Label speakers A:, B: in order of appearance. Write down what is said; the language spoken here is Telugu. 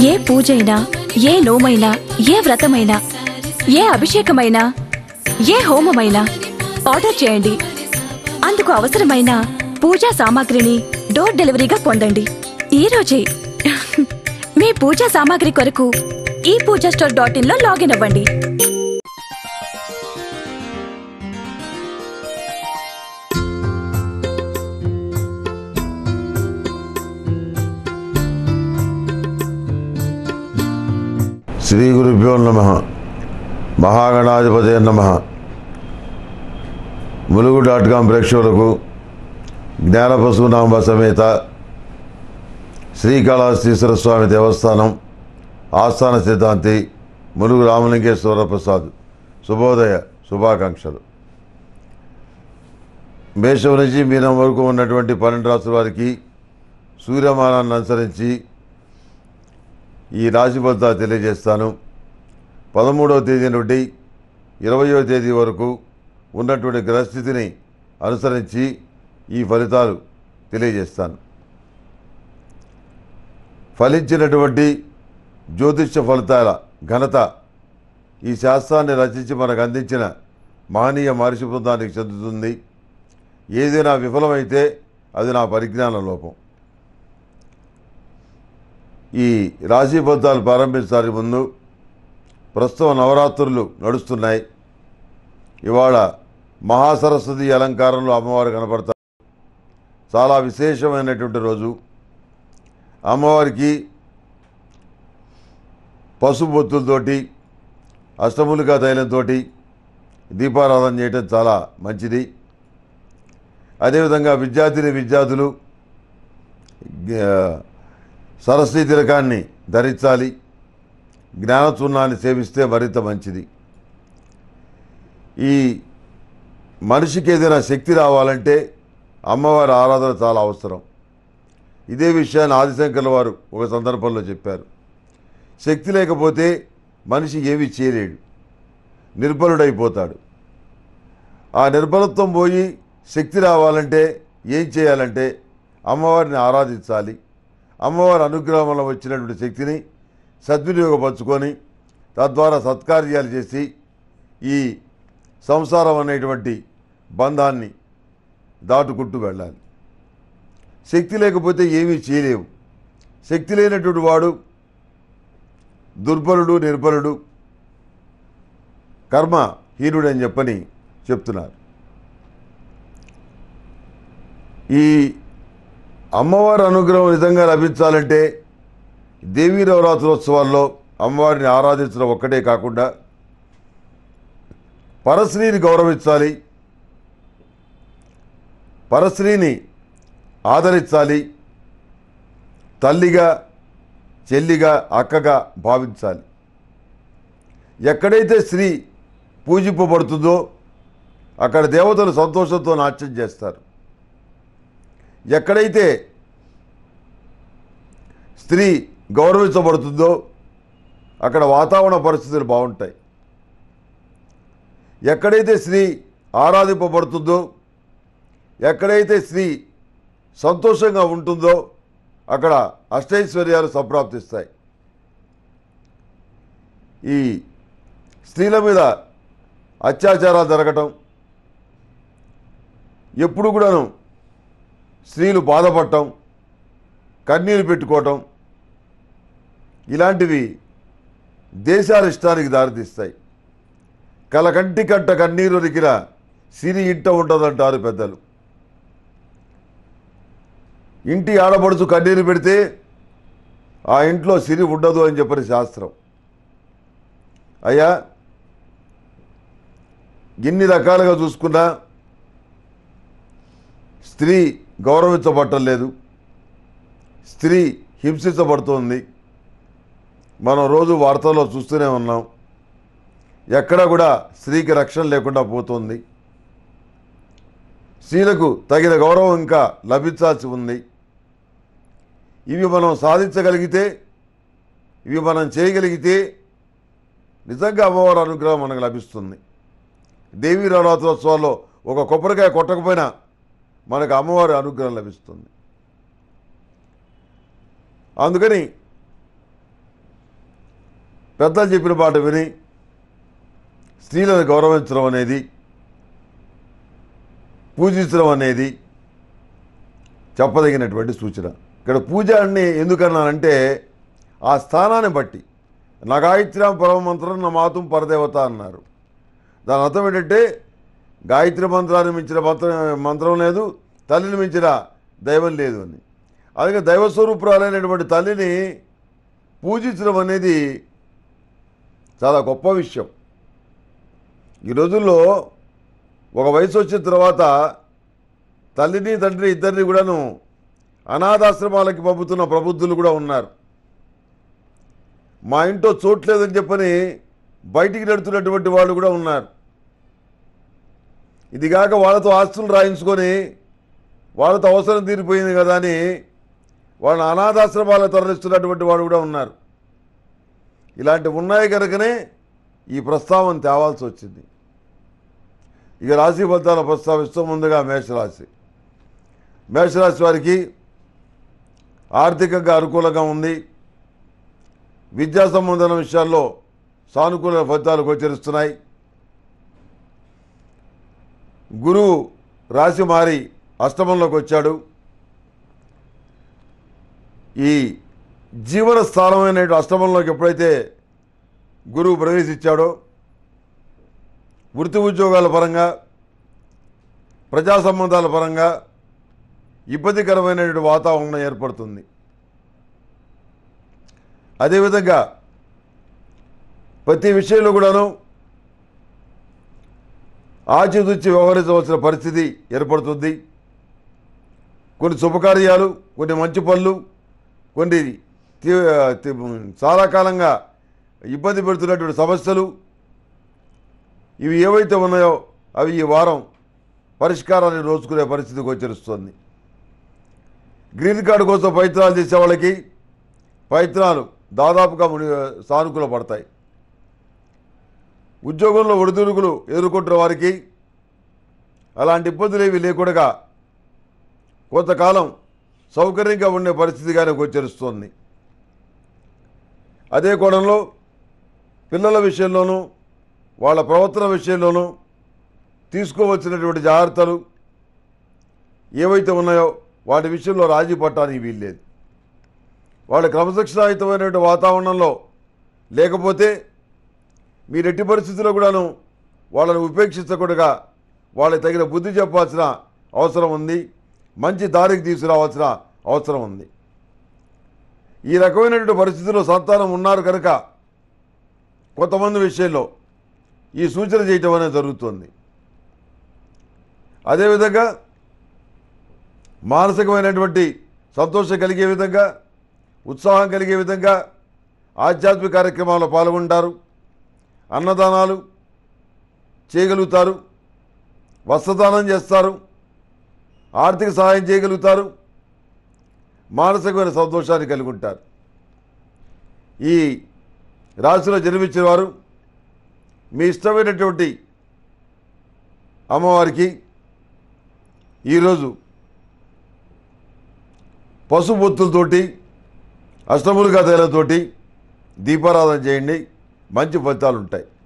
A: ఏ పూజైనా ఏ నోమైనా ఏ వ్రతమైనా ఏ అభిషేకమైనా ఏ హోమమైనా ఆర్డర్ చేయండి అందుకు అవసరమైన పూజా సామాగ్రిని డోర్ డెలివరీగా పొందండి ఈ రోజే మీ పూజా సామాగ్రి కొరకు ఈ పూజా స్టోర్ డాట్ ఇన్ లో లాగిన్ అవ్వండి
B: శ్రీ గురుభ్యో నమ మహాగణాధిపతి నమ ములుగు డాట్ కాం ప్రేక్షకులకు జ్ఞానపశునాంబ సమేత శ్రీకాళహస్తీశ్వర స్వామి దేవస్థానం ఆస్థాన సిద్ధాంతి ములుగు రామలింగేశ్వర ప్రసాద్ శుభోదయ శుభాకాంక్షలు మేషం నుంచి మీనం వరకు ఉన్నటువంటి పన్నెండు రాసుల వారికి సూర్యమానాన్ని అనుసరించి ఈ రాశి ఫలితాలు తెలియజేస్తాను పదమూడవ తేదీ నుండి ఇరవయో తేదీ వరకు ఉన్నటువంటి గ్రహస్థితిని అనుసరించి ఈ ఫలితాలు తెలియజేస్తాను ఫలించినటువంటి జ్యోతిష్య ఫలితాల ఘనత ఈ శాస్త్రాన్ని రచించి మనకు అందించిన మహనీయ మహర్షి బృందానికి చెందుతుంది ఏదైనా విఫలమైతే అది నా పరిజ్ఞాన లోపం ఈ రాశి ఫలితాలు ప్రారంభించడానికి ముందు ప్రస్తుతం నవరాత్రులు నడుస్తున్నాయి ఇవాళ మహాసరస్వతి అలంకారంలో అమ్మవారు కనపడతారు చాలా విశేషమైనటువంటి రోజు అమ్మవారికి పసుపు బొత్తులతోటి అష్టములికా తైలంతో దీపారాధన చేయటం చాలా మంచిది అదేవిధంగా విద్యార్థిని విద్యార్థులు గ- సరస్వతి తిలకాన్ని ధరించాలి జ్ఞానచూర్ణాన్ని సేవిస్తే మరింత మంచిది ఈ మనిషికి ఏదైనా శక్తి రావాలంటే అమ్మవారి ఆరాధన చాలా అవసరం ఇదే విషయాన్ని ఆదిశంకర్ల వారు ఒక సందర్భంలో చెప్పారు శక్తి లేకపోతే మనిషి ఏమీ చేయలేడు నిర్బలుడైపోతాడు ఆ నిర్బలత్వం పోయి శక్తి రావాలంటే ఏం చేయాలంటే అమ్మవారిని ఆరాధించాలి అమ్మవారి అనుగ్రహం వల్ల వచ్చినటువంటి శక్తిని సద్వినియోగపరచుకొని తద్వారా సత్కార్యాలు చేసి ఈ సంసారం అనేటువంటి బంధాన్ని దాటుకుంటూ వెళ్ళాలి శక్తి లేకపోతే ఏమీ చేయలేవు శక్తి లేనటువంటి వాడు దుర్బలుడు నిర్బలుడు కర్మ హీనుడని చెప్పని చెప్తున్నారు ఈ అమ్మవారి అనుగ్రహం నిజంగా లభించాలంటే దేవీ నవరాత్రోత్సవాల్లో అమ్మవారిని ఆరాధించడం ఒక్కటే కాకుండా పరశ్రీని గౌరవించాలి పరశ్రీని ఆదరించాలి తల్లిగా చెల్లిగా అక్కగా భావించాలి ఎక్కడైతే స్త్రీ పూజింపబడుతుందో అక్కడ దేవతలు సంతోషంతో నాట్యం చేస్తారు ఎక్కడైతే స్త్రీ గౌరవించబడుతుందో అక్కడ వాతావరణ పరిస్థితులు బాగుంటాయి ఎక్కడైతే స్త్రీ ఆరాధింపబడుతుందో ఎక్కడైతే స్త్రీ సంతోషంగా ఉంటుందో అక్కడ అష్టైశ్వర్యాలు సంప్రాప్తిస్తాయి ఈ స్త్రీల మీద అత్యాచారాలు జరగటం ఎప్పుడు కూడాను స్త్రీలు బాధపడటం కన్నీరు పెట్టుకోవటం ఇలాంటివి దేశాల ఇష్టానికి దారితీస్తాయి కలకంటి కంట కన్నీరు రికిన సిరి ఇంట ఉంటుందంటారు పెద్దలు ఇంటి ఆడపడుచు కన్నీరు పెడితే ఆ ఇంట్లో సిరి ఉండదు అని చెప్పని శాస్త్రం అయ్యా ఎన్ని రకాలుగా చూసుకున్నా స్త్రీ గౌరవించబడటం లేదు స్త్రీ హింసించబడుతోంది మనం రోజు వార్తల్లో చూస్తూనే ఉన్నాం ఎక్కడ కూడా స్త్రీకి రక్షణ లేకుండా పోతుంది స్త్రీలకు తగిన గౌరవం ఇంకా లభించాల్సి ఉంది ఇవి మనం సాధించగలిగితే ఇవి మనం చేయగలిగితే నిజంగా అమ్మవారి అనుగ్రహం మనకు లభిస్తుంది దేవీ నవరాత్రోత్సవాల్లో ఒక కొబ్బరికాయ కొట్టకపోయినా మనకు అమ్మవారి అనుగ్రహం లభిస్తుంది అందుకని పెద్దలు చెప్పిన మాట విని స్త్రీలను గౌరవించడం అనేది పూజించడం అనేది చెప్పదగినటువంటి సూచన ఇక్కడ పూజ అని ఎందుకన్నానంటే ఆ స్థానాన్ని బట్టి నగాయత్ర్యాం పరమమంత్రం నా మాతం పరదేవత అన్నారు దాని అర్థం ఏంటంటే గాయత్రి మంత్రాన్ని మించిన మంత్రం మంత్రం లేదు తల్లిని మించిన దైవం లేదు అని అలాగే దైవస్వరూపురాలైనటువంటి తల్లిని పూజించడం అనేది చాలా గొప్ప విషయం ఈ రోజుల్లో ఒక వయసు వచ్చిన తర్వాత తల్లిని తండ్రిని ఇద్దరిని కూడాను అనాథాశ్రమాలకి పంపుతున్న ప్రబుద్ధులు కూడా ఉన్నారు మా ఇంట్లో చోట్లేదని చెప్పని బయటికి నెడుతున్నటువంటి వాళ్ళు కూడా ఉన్నారు ఇది కాక వాళ్ళతో ఆస్తులు రాయించుకొని వాళ్ళతో అవసరం తీరిపోయింది కదా అని వాళ్ళని అనాథాశ్రమాలకు తరలిస్తున్నటువంటి వాడు కూడా ఉన్నారు ఇలాంటివి ఉన్నాయి కనుకనే ఈ ప్రస్తావన తేవాల్సి వచ్చింది ఇక రాశి ఫలితాలు ప్రస్తావిస్తూ ముందుగా మేషరాశి మేషరాశి వారికి ఆర్థికంగా అనుకూలంగా ఉంది విద్యా సంబంధమైన విషయాల్లో సానుకూల ఫలితాలు గోచరిస్తున్నాయి గురువు రాశి మారి అష్టమంలోకి వచ్చాడు ఈ జీవన స్థానమైన అష్టమంలోకి ఎప్పుడైతే గురువు ప్రవేశించాడో వృత్తి ఉద్యోగాల పరంగా ప్రజా సంబంధాల పరంగా ఇబ్బందికరమైనటువంటి వాతావరణం ఏర్పడుతుంది అదేవిధంగా ప్రతి విషయంలో కూడాను ఆచితూచి వ్యవహరించవలసిన పరిస్థితి ఏర్పడుతుంది కొన్ని శుభకార్యాలు కొన్ని మంచి పనులు కొన్ని తీ- తీ- చాలా కాలంగా ఇబ్బంది పెడుతున్నటువంటి సమస్యలు ఇవి ఏవైతే ఉన్నాయో అవి ఈ వారం పరిష్కారాన్ని రోజుకునే పరిస్థితి గోచరిస్తుంది గ్రీన్ కార్డు కోసం ప్రయత్నాలు చేసే వాళ్ళకి ప్రయత్నాలు దాదాపుగా ముని సానుకూల పడతాయి ఉద్యోగంలో ఒడిదుడుకులు ఎదుర్కొంటున్న వారికి అలాంటి ఇబ్బందులు ఏవి లేకుండా కొంతకాలం సౌకర్యంగా ఉండే పరిస్థితిగానే గోచరిస్తోంది అదే కోణంలో పిల్లల విషయంలోనూ వాళ్ళ ప్రవర్తన విషయంలోనూ తీసుకోవలసినటువంటి జాగ్రత్తలు ఏవైతే ఉన్నాయో వాటి విషయంలో రాజీ పట్టడానికి వీల్లేదు వాళ్ళ క్రమశిక్షణాయుతమైనటువంటి వాతావరణంలో లేకపోతే మీరు ఎట్టి పరిస్థితుల్లో కూడాను వాళ్ళని ఉపేక్షించకుండా వాళ్ళకి తగిన బుద్ధి చెప్పాల్సిన అవసరం ఉంది మంచి దారికి తీసుకురావాల్సిన అవసరం ఉంది ఈ రకమైనటువంటి పరిస్థితుల్లో సంతానం ఉన్నారు కనుక కొంతమంది విషయంలో ఈ సూచన చేయటం అనేది జరుగుతుంది అదేవిధంగా మానసికమైనటువంటి సంతోషం కలిగే విధంగా ఉత్సాహం కలిగే విధంగా ఆధ్యాత్మిక కార్యక్రమాల్లో పాల్గొంటారు అన్నదానాలు చేయగలుగుతారు వస్త్రదానం చేస్తారు ఆర్థిక సహాయం చేయగలుగుతారు మానసికమైన సంతోషాన్ని కలిగి ఉంటారు ఈ రాశిలో జన్మించిన వారు మీ ఇష్టమైనటువంటి అమ్మవారికి ఈరోజు పసుబొత్తులతోటి అష్టములుగా తేలతోటి దీపారాధన చేయండి మంచి ఫలితాలు ఉంటాయి